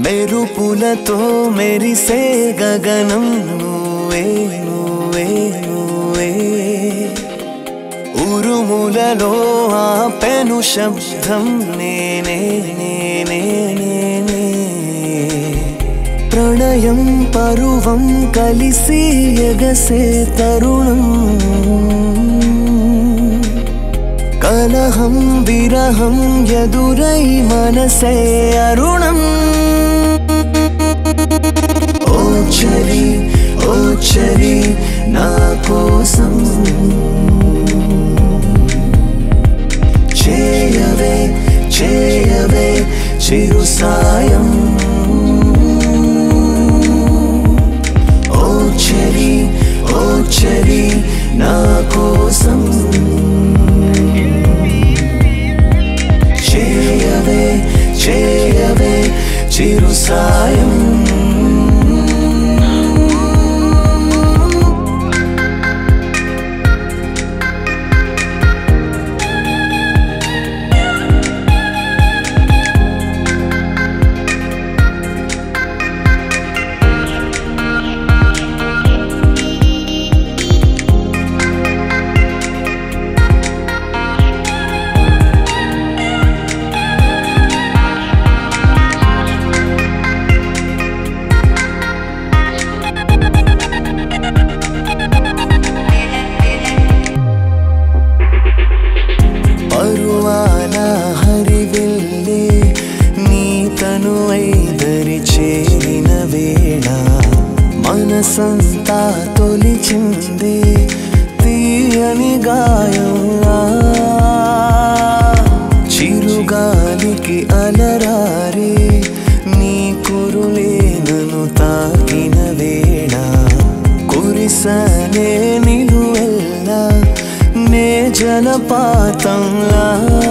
మెరుపులతో మెరిసే గగనం నువ్వే నువ్వే నువ్వే ఉరుములలో ఆపెను శబ్దం నేనే నేనే నేనే ప్రణయం పరువం కలిసి ఎగసే తరుణం కలహం విరహం ఎదురై మనసే అరుణం ఓ చలి ఓ చలి నా కోసం చేయవే చేయవే చిరు సాయం ఓ చలి ఓ చలి నా కోసం చేయవే చేయవే చిరు సాయం పరువాల హరివెల్లే నీ తను ఐదరి చేరిన వేళ మనసంతా తొలిచిందే తీయని గాయంలా చిరుగాలికి అలరారే నీ కురులే నన్ను తాకిన వేళ కురిసనే నిలువెల్లా నే జలపాతంలా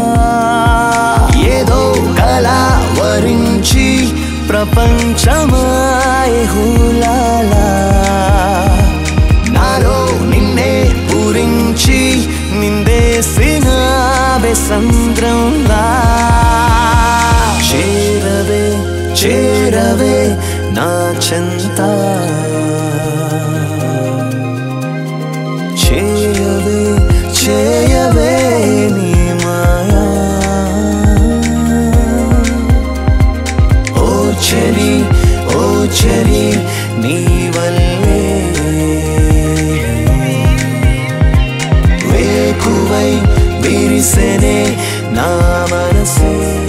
ఏదో కళ వరించి ప్రపంచమాయ హులాలా నాలో నిన్నే పూరించి నిందేసిన సంద్రంలా చేరవే చేరవే నా చెంత చేయవే చేయవే నీ మాయా ఓ చెలి ఓ చెలి నీ వల్లే వేకువై విరిసెనే నా మనసే